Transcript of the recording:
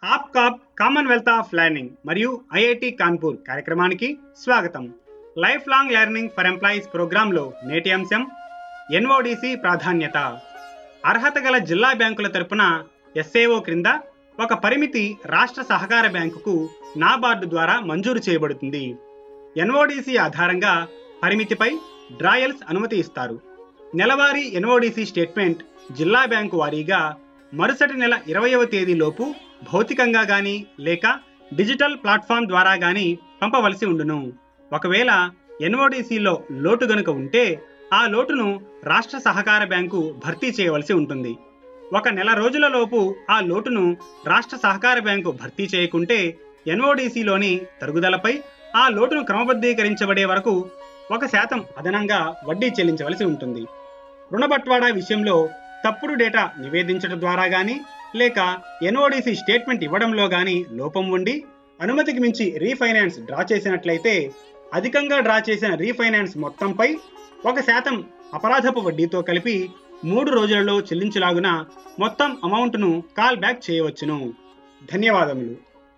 హాప్కాప్ Commonwealth of learning మరియు IIT Kanpur కార్యక్రమానికి స్వాగతం life long learning for employees ప్రోగ్రాంలో నేటి అంశం ఎన్ఓడిసి ప్రాధాన్యత అర్హత గల జిల్లా బ్యాంకుల తరపున ఎస్ఏఓ క్రింద ఒక పరిమితి రాష్ట్ర సహకార బ్యాంకుకు నాబార్డు ద్వారా మంజూరు చేయబడుతుంది ఎన్ఓడిసి ఆధారంగా పరిమితిపై డ్రాయల్స్ అనుమతి ఇస్తారు నెలవారీ ఎన్ఓడిసి స్టేట్మెంట్ జిల్లా బ్యాంకు వారీగా మరుసటి నెల ఇరవయవ తేదీలోపు భౌతికంగా గాని లేక డిజిటల్ ప్లాట్ఫామ్ ద్వారా గాని పంపవలసి ఉండును ఒకవేళ ఎన్ఓడిసిలో లోటు గనుక ఉంటే ఆ లోటును రాష్ట్ర సహకార బ్యాంకు భర్తీ చేయవలసి ఉంటుంది ఒక నెల రోజుల లోపు ఆ లోటును రాష్ట్ర సహకార బ్యాంకు భర్తీ చేయకుంటే ఎన్ఓడిసిలోని తరుగుదలపై ఆ లోటును క్రమబద్ధీకరించబడే వరకు ఒక శాతం అదనంగా వడ్డీ చెల్లించవలసి ఉంటుంది రుణ బట్వాడా విషయంలో తప్పుడు డేటా నివేదించడం ద్వారా గాని లేక ఎన్ఓడిసి స్టేట్మెంట్ ఇవ్వడంలో గాని లోపం ఉండి అనుమతికి మించి రీఫైనాన్స్ డ్రా చేసినట్లయితే అధికంగా డ్రా చేసిన రీఫైనాన్స్ మొత్తంపై ఒక శాతం అపరాధపు వడ్డీతో కలిపి మూడు రోజులలో చెల్లించులాగున మొత్తం అమౌంట్ను కాల్ బ్యాక్ చేయవచ్చును ధన్యవాదములు